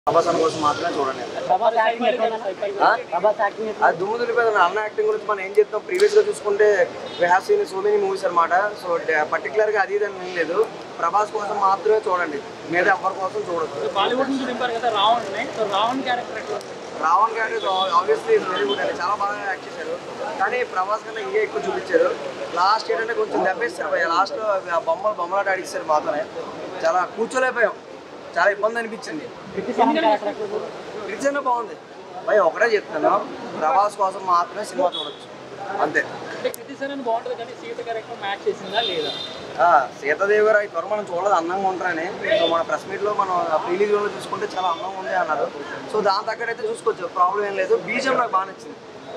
ప్రభాసన కోసం మాత్రమే చూడండి ప్రభాస్ యాక్టింగ్ ఎట్లా ఆ? ప్రభాస్ యాక్టింగ్ ఎట్లా అది దుమ్ము దులిపేది అన్న యాక్టింగ్ గురించి మనం ఏం చెప్తాం ప్రీవియస్ గా చూసుకుంటే we have seen so many movies అనమాట సో పర్టికులర్ గా అది ఇది అని ఏం లేదు ప్రభాస్ కోసం మాత్రమే చూడండి మీద ఎవరి కోసం చూడదు బాలీవుడ్ నుంచి దింపారు కదా రావణ్ ని సో రావణ్ క్యారెక్టర్ ఎట్లా ఉంది? రావణ్ గారు ఆబ్వియస్లీ వెరీ గుడ్ అండి చాలా బాగా యాక్ట్ చేశారు కానీ ప్రభాస్ కన్నా ఇంకా ఎక్కువ చూపించారు లాస్ట్ ఏంటంటే కొంచెం దెబ్బేస్తారు భయ్య లాస్ట్ లో బొమ్మలు బొమ్మలాట అడిగిస్తారు మాతోనే చాలా కూర్చోలేకపోయాం చాలా ఇబ్బంది అనిపించింది కృతి సహన్ క్యారెక్టర్ ఎట్లా ఉంది? నిజంగా బాగుంది భయ ఒకటే చెప్తాను ప్రభాస్ కోసం మాత్రమే సినిమా చూడొచ్చు అంతే అంటే కృతి సరన్ బాగుంటుంది కానీ సీత క్యారెక్టర్ మ్యాచ్ చేసిందా లేదా ఆ, సీతాదేవి గారు ఈ త్వర మనం చూడలేదు అందంగా ఉంటారని సో మన ప్రెస్ మీట్ లో మనం ప్రీలీజ్ లో చూసుకుంటే చాలా అందంగా ఉంది అన్నారు సో దాని తగ్గట్టు చూసుకోవచ్చు ప్రాబ్లం ఏం లేదు బీజం నాకు బాగా నచ్చింది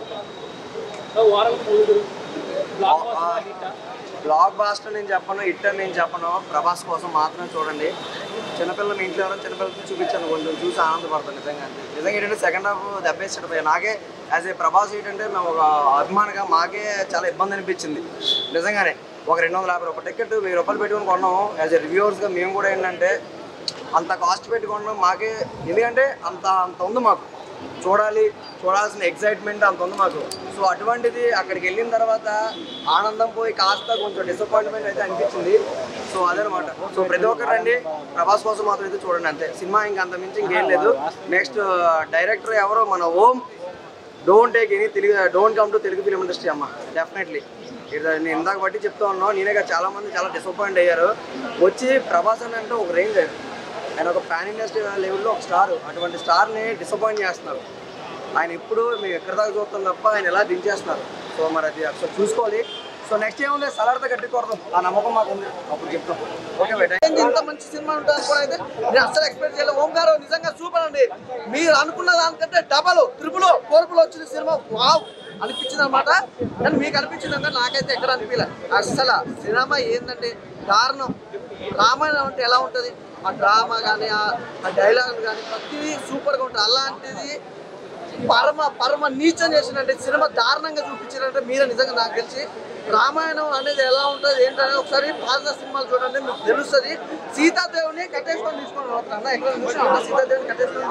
సో ఓవరాల్ మూవీ బ్లాక్ ఆ, హిట్ బ్లాక్ బాస్టర్ నేను చెప్పను హిట్ అని నేను చెప్పను ప్రభాస్ కోసం మాత్రమే చూడండి చిన్నపిల్లలు మీ ఇంట్లో ఎవరైనా చిన్నపిల్లలకి చూపించాను కొంచెం చూసి ఆనందపడతాను నిజంగా నిజంగా ఏంటంటే సెకండ్ హాఫ్ దెబ్బేసాడు పోయి నాకే యాజ్ ఏ ప్రభాస్ ఏంటంటే మేము ఒక అభిమానిగా మాకే చాలా ఇబ్బంది అనిపించింది నిజంగానే ఒక రెండు వందల యాభై రూపాయలు టికెట్ వెయ్యి రూపాయలు పెట్టుకొని కొన్నాం యాజ్ ఏ రివ్యూవర్స్గా మేము కూడా ఏంటంటే అంత కాస్ట్ పెట్టుకోవడం మాకే ఎందుకంటే అంత అంత ఉంది మాకు చూడాలి చూడాల్సిన ఎక్సైట్మెంట్ అంత ఉంది మాకు సో అటువంటిది అక్కడికి వెళ్ళిన తర్వాత ఆనందం పోయి కాస్త కొంచెం డిసప్పాయింట్మెంట్ అయితే అనిపించింది సో అదనమాట సో ప్రతి ఒక్కరు రండి ప్రభాస్ కోసం మాత్రం అయితే చూడండి అంతే సినిమా ఇంకా అంత మించి ఇంకేం లేదు నెక్స్ట్ డైరెక్టర్ ఎవరో మన Om don't take any Telugu don't come to Telugu film industry అమ్మ డెఫినెట్లీ నేను ఇందాక బట్టి చెప్తా ఉన్నాను నేనే కాదు చాలా మంది చాలా డిసప్పాయింట్ అయ్యారు వచ్చి ప్రభాస్ అని అంటే ఒక రేంజ్ ఆయన ఒక పాన్ ఇండస్ట్రీ లెవెల్లో ఒక స్టార్ అటువంటి స్టార్ని డిసప్పాయింట్ చేస్తున్నారు ఆయన ఇప్పుడు మేము ఎక్కడ దాకా చూస్తాం తప్ప ఆయన ఎలా దించేస్తున్నారు సో మరి అది ఒకసారి చూసుకోవాలి సో నెక్స్ట్ ఏముంది సలార్తో కట్టుకోవడం ఆ నమ్మకం మాకు ఉంది అప్పుడు చెప్తాం ఓకే బయట ఇంత మంచి సినిమా ఉంటుంది అనుకోని అయితే నేను అస్సలు ఎక్స్పెక్ట్ చేయలేదు ఓం గారు నిజంగా సూపర్ అండి మీరు అనుకున్న దానికంటే డబల్ త్రిపుల్ ఫోర్పుల్ వచ్చిన సినిమా వావ్ అనిపించింది అనమాట కానీ మీకు అనిపించింది అంటే నాకైతే ఎక్కడ అనిపించలే అస్సలు సినిమా ఏంటంటే దారుణం రామాయణం అంటే ఎలా ఉంటుంది ఆ డ్రామా కానీ ఆ డైలాగ్ కానీ ప్రతిదీ సూపర్గా ఉంటుంది అలాంటిది పరమ పరమ నీచం చేసినట్టే సినిమా దారుణంగా చూపించారంటే మీరే నిజంగా నాకు తెలిసి రామాయణం అనేది ఎలా ఉంటుంది ఏంటనేది ఒకసారి పాత సినిమాలు చూడండి మీకు తెలుస్తుంది సీతాదేవిని కట్టేసుకొని తీసుకొని పోతారన్న ఎక్కడ చూసినా సీతాదేవిని కట్టేసుకొని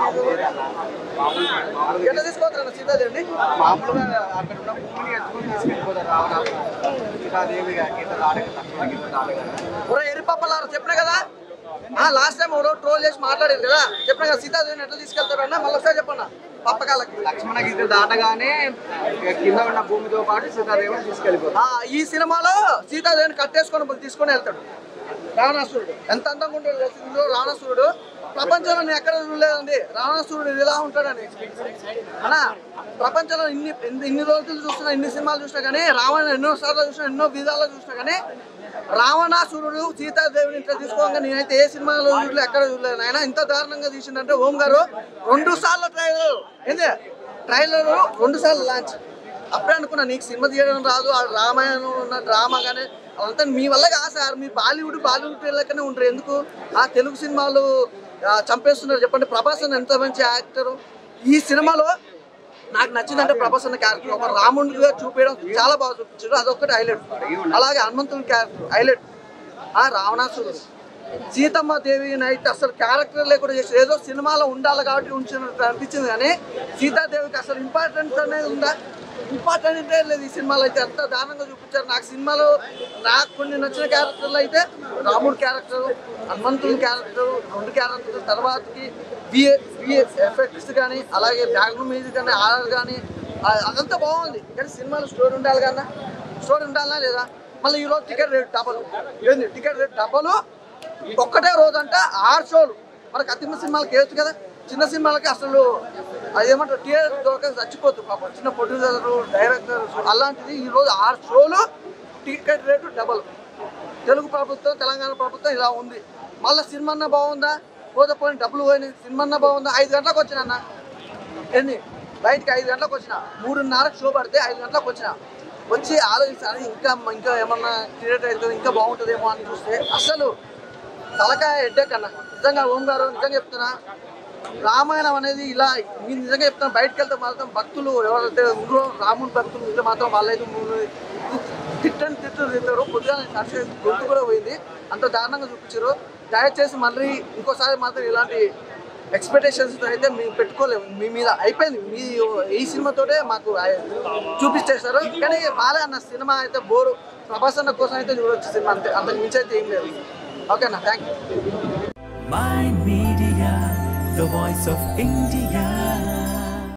తీసుకొని ఎట్లా తీసుకోవద్దు సీతాదేవిని మామూలుగా అక్కడ ఉన్న భూమిని ఎత్తుకొని తీసుకెళ్ళిపోతారు రావణ సీతాదేవి గీత ఆడగ లక్ష్మణ గీత ఆడగ ఒరే ఎరిపప్పలారా చెప్పినా కదా ఆ లాస్ట్ టైం ఎవరో ట్రోల్ చేసి మాట్లాడారు కదా చెప్పినా కదా సీతాదేవిని ఎట్లా తీసుకెళ్తారన్నా మళ్ళీ ఒకసారి చెప్పన్నా పప్పకాలకి లక్ష్మణ గీత దాటగానే కింద ఉన్న భూమితో పాటు సీతాదేవిని తీసుకెళ్ళిపోతారు ఆ, ఈ సినిమాలో సీతాదేవిని కట్టేసుకొని పోయి తీసుకొని వెళ్తాడు రావణాసురుడు ఎంత అందంగా ఉంటాడు ఇందులో రావణాసురుడు ప్రపంచంలో నేను ఎక్కడ చూడలేదండి రావణాసురుడు ఇలా ఉంటాడని అన్నా ప్రపంచంలో ఇన్ని ఇన్ని- ఇన్ని రోజులు చూస్తున్నా ఇన్ని సినిమాలు చూసినా కానీ రావణ ఎన్నో సార్లు చూసినా ఎన్నో విధాలు చూసినా కానీ రావణాసురుడు సీతాదేవిని ఇట్లా తీసుకోగా నేనైతే ఏ సినిమాలో చూడలే ఎక్కడ చూడలేదు ఆయన ఇంత దారుణంగా తీసిందంటే ఓం గారు రెండు సార్లు ట్రైలర్ ఏంది ట్రైలర్ రెండు సార్లు లాంచ్ అప్పుడే అనుకున్నా నీకు సినిమా తీయడం రాదు ఆ రామాయణం ఉన్న డ్రామా కానీ అదంతా మీ వల్ల కాదు సార్ మీ బాలీవుడ్ బాలీవుడ్ లెక్కనే ఉంటారు ఎందుకు ఆ తెలుగు సినిమాలు ఆ, చంపేస్తున్నారు చెప్పండి ప్రభాస్ అన్న ఎంత మంచి యాక్టర్ ఈ సినిమాలో నాకు నచ్చిందంటే ప్రభాస్ అన్న క్యారెక్టర్ ఒక రాముడిగా చూపించడం చాలా బాగా చూపించారు అదొక్కటి హైలైట్ అలాగే హనుమంతుని క్యారెక్టర్ హైలైట్ ఆ రావణాసురుడు సీతమ్మ దేవి నైట్ అసలు క్యారెక్టర్ లేకుండా చేసి ఏదో సినిమాలో ఉండాలి కాబట్టి ఉంచినట్టు అనిపించింది కానీ సీతాదేవికి అసలు ఇంపార్టెన్స్ అనేది ఉందా ఇంపార్టెంట్ లేదు ఈ సినిమాలో అయితే ఎంత దారుణంగా చూపించారు నాకు సినిమాలో నాకు కొన్ని నచ్చిన క్యారెక్టర్లు అయితే రాముడు క్యారెక్టర్ హనుమంతుని క్యారెక్టర్ రెండు క్యారెక్టర్ తర్వాతకి బిఏ బిఏ ఎఫెక్ట్స్ కానీ అలాగే బ్యాక్గ్రౌండ్ మ్యూజిక్ కానీ ఆర్ఆర్ కానీ అదంతా బాగుంది కానీ సినిమాలో స్టోరీ ఉండాలి కన్నా స్టోరీ ఉండాలా లేదా మళ్ళీ ఈరోజు టికెట్ రేట్ డబల్ ఏంది టికెట్ రేట్ డబల్ ఒక్కటే రోజు అంట ఆరు షోలు మనకు అతిమ సినిమాలకి వేయచ్చు కదా చిన్న సినిమాలకి అసలు అదేమంటారు థియేటర్ దొరక చచ్చిపోతుంది పాపం చిన్న ప్రొడ్యూసర్ డైరెక్టర్ అలాంటిది ఈ రోజు ఆరు షోలు టికెట్ రేటు డబల్ తెలుగు ప్రభుత్వం తెలంగాణ ప్రభుత్వం ఇలా ఉంది మళ్ళీ సినిమా అన్న బాగుందా పోతే పోయిన డబ్బులు పోయినాయి సినిమా అన్న బాగుందా ఐదు గంటలకు వచ్చిన అన్న ఏంది బయటికి ఐదు గంటలకు వచ్చిన మూడున్నరకు షో పడితే ఐదు గంటలకు వచ్చిన వచ్చి ఆలోచిస్తాను ఇంకా ఇంకా ఏమన్నా క్రియేట్ అవుతుంది ఇంకా బాగుంటుందేమో అని చూస్తే అసలు తలకాయ హెడ్డేక్ అన్న నిజంగా ఓం గారు నిజంగా చెప్తున్నా రామాయణం అనేది ఇలా మీరు నిజంగా చెప్తున్నా బయటకు వెళ్తే మాత్రం భక్తులు ఎవరైతే ఉన్నారో రాముని భక్తులు ఉంటే మాత్రం వాళ్ళైతే మూడు- తిట్టని తిట్టు తిట్టారు కొద్దిగా నడిచే గొంతు కూడా పోయింది అంత దారుణంగా చూపించారు దయచేసి మళ్ళీ ఇంకోసారి మాత్రం ఇలాంటి ఎక్స్పెక్టేషన్స్ అయితే మేము పెట్టుకోలేము మీ మీద అయిపోయింది మీ ఈ సినిమాతోటే మాకు ఆ- చూపించేశారు కానీ బాలే అన్న సినిమా అయితే బోరు ప్రభాస్ అన్న కోసం అయితే చూడొచ్చు సినిమా అంతే అంతకు మించి అయితే ఏం లేదు ఓకేనా thank you My Media, the voice of India.